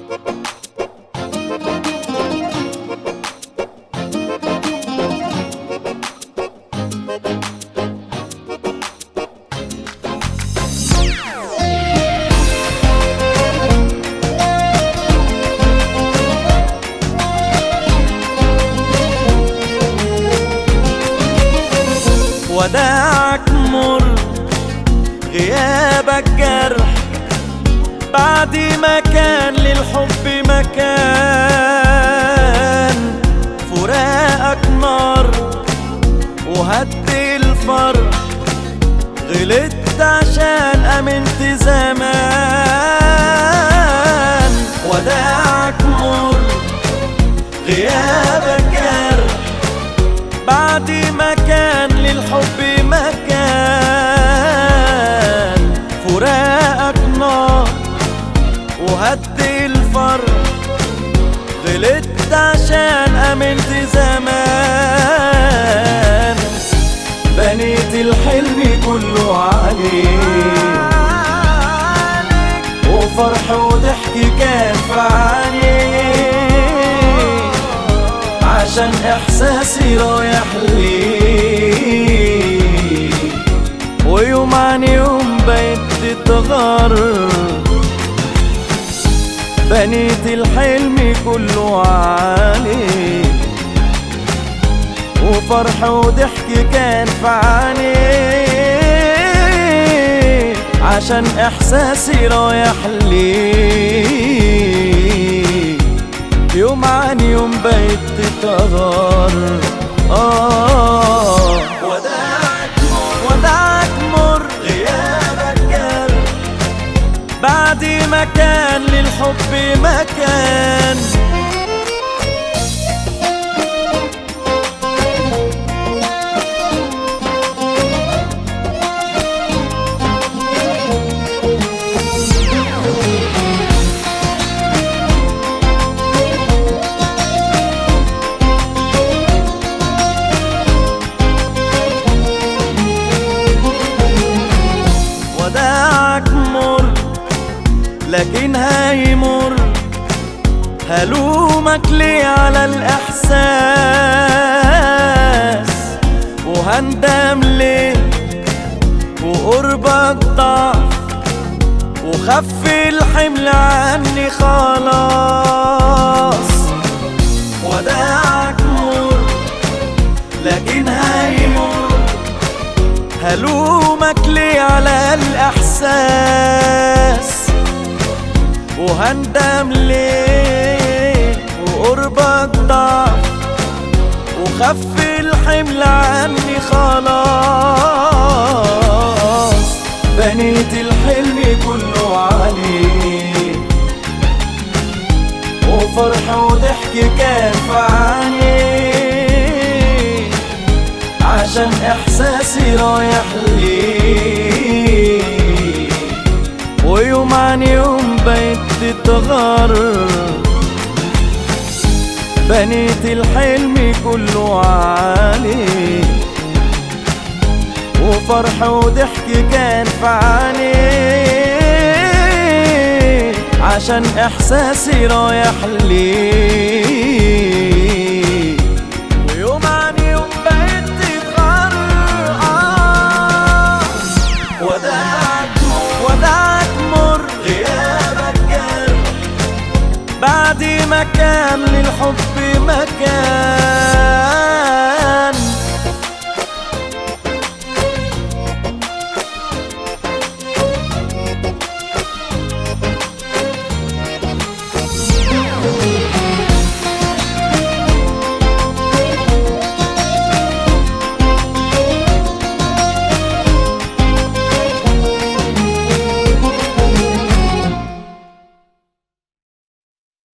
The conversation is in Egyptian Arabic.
وداعك مر غيابك جرح بعد ما كان للحب مكان فراقك نار وهدي الفرح غلطت عشان امنت زمان وداعك مر غيابك جرح بعد ما كان للحب مكان فراقك نار وهدي الفرح غلطت عشان امنت زمان بنيت الحلم كله عليك وفرح وضحك كان في عينيك عشان احساسي رايح ليك ويوم عن يوم بقيت تتغر بنيت الحلم كله عليك وفرح وضحك كان في عينيك عشان احساسي رايح ليك يوم عن يوم بقيت تتغار آه وداعك مر وداعك مر غيابك جرح بعد ما كان للحب مكان وداعك مر لكن هيمر هلومك ليه على الإحساس وهندم ليه وقربك ضعف وخف الحمل عني خلاص وداعك مر لكن هيمر هلومك ليه على الإحساس وهندم ليه وقربك ضعف وخف الحمل عني خلاص بنيت الحلم كله عليك وفرح وضحك كان في عينيك عشان احساسي رايح ليك ويوم عن يوم بقيت تتغر بنيت الحلم كله عليك وفرح وضحك كان في عينيك عشان احساسي رايح ليك ويوم عن يوم بقيت تتغر آه وداعك وداعك مر غيابك جرح بعد ما كان للحب مكان